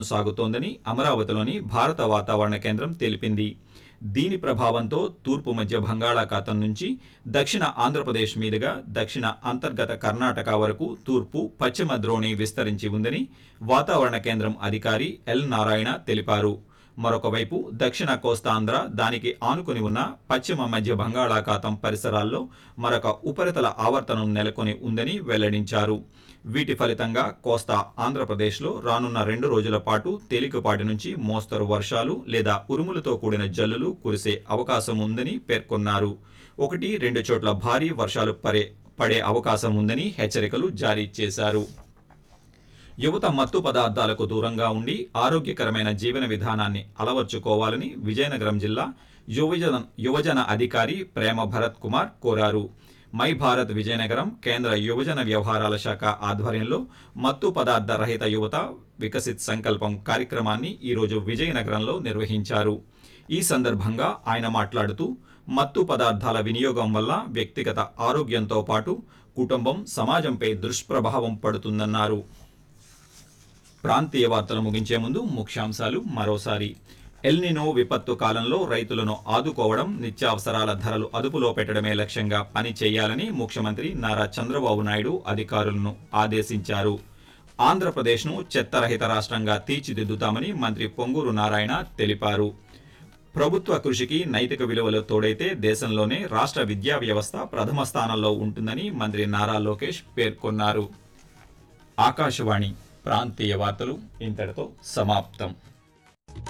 సాగుతోందని అమరావతిలోని భారత వాతావరణ కేంద్రం తెలిపింది దీని ప్రభావంతో తూర్పు మధ్య బంగాళాఖాతం నుంచి దక్షిణ ఆంధ్రప్రదేశ్ మీదుగా దక్షిణ అంతర్గత కర్ణాటక వరకు తూర్పు పశ్చిమ ద్రోణి విస్తరించి ఉందని వాతావరణ కేంద్రం అధికారి ఎల్ నారాయణ తెలిపారు మరొక వైపు దక్షిణ కోస్తాంధ్ర దానికి ఆనుకుని ఉన్న పశ్చిమ మధ్య బంగాళాఖాతం పరిసరాల్లో మరొక ఉపరితల ఆవర్తనం నెలకొని ఉందని వెల్లడించారు వీటి ఫలితంగా కోస్తా ఆంధ్రప్రదేశ్లో రానున్న రెండు రోజుల పాటు తేలికపాటి నుంచి మోస్తరు వర్షాలు లేదా ఉరుములతో కూడిన జల్లులు కురిసే అవకాశం ఉందని పేర్కొన్నారు ఒకటి రెండు చోట్ల భారీ వర్షాలు పడే పడే అవకాశం ఉందని హెచ్చరికలు జారీ చేశారు యువత మత్తు పదార్థాలకు దూరంగా ఉండి ఆరోగ్యకరమైన జీవన విధానాన్ని అలవర్చుకోవాలని విజయనగరం జిల్లా యువజన యువజన అధికారి ప్రేమ భరత్ కుమార్ కోరారు మై భారత్ విజయనగరం కేంద్ర యువజన వ్యవహారాల శాఖ ఆధ్వర్యంలో మత్తు పదార్థ రహిత యువత వికసిత్ సంకల్పం కార్యక్రమాన్ని ఈరోజు విజయనగరంలో నిర్వహించారు ఈ సందర్భంగా ఆయన మాట్లాడుతూ మత్తు పదార్థాల వినియోగం వల్ల వ్యక్తిగత ఆరోగ్యంతో పాటు కుటుంబం సమాజంపై దుష్ప్రభావం పడుతుందన్నారు ప్రాంతీయ వార్తలు ముగించే ముందు ముఖ్యాంశాలు మరోసారి ఎల్నినో విపత్తు కాలంలో రైతులను ఆదుకోవడం నిత్యావసరాల ధరలు అదుపులో పెట్టడమే లక్ష్యంగా పని చేయాలని ముఖ్యమంత్రి నారా చంద్రబాబు నాయుడు అధికారులను ఆదేశించారు ఆంధ్రప్రదేశ్ను చెత్తరహిత రాష్ట్రంగా తీర్చిదిద్దుతామని మంత్రి పొంగూరు నారాయణ తెలిపారు ప్రభుత్వ కృషికి నైతిక విలువలు తోడైతే దేశంలోనే రాష్ట్ర విద్యా వ్యవస్థ ప్రథమ స్థానంలో ఉంటుందని మంత్రి నారా లోకేష్ పేర్కొన్నారు ఆకాశవాణి ప్రాంతీయ వార్తలు ఇంతటితో సమాప్తం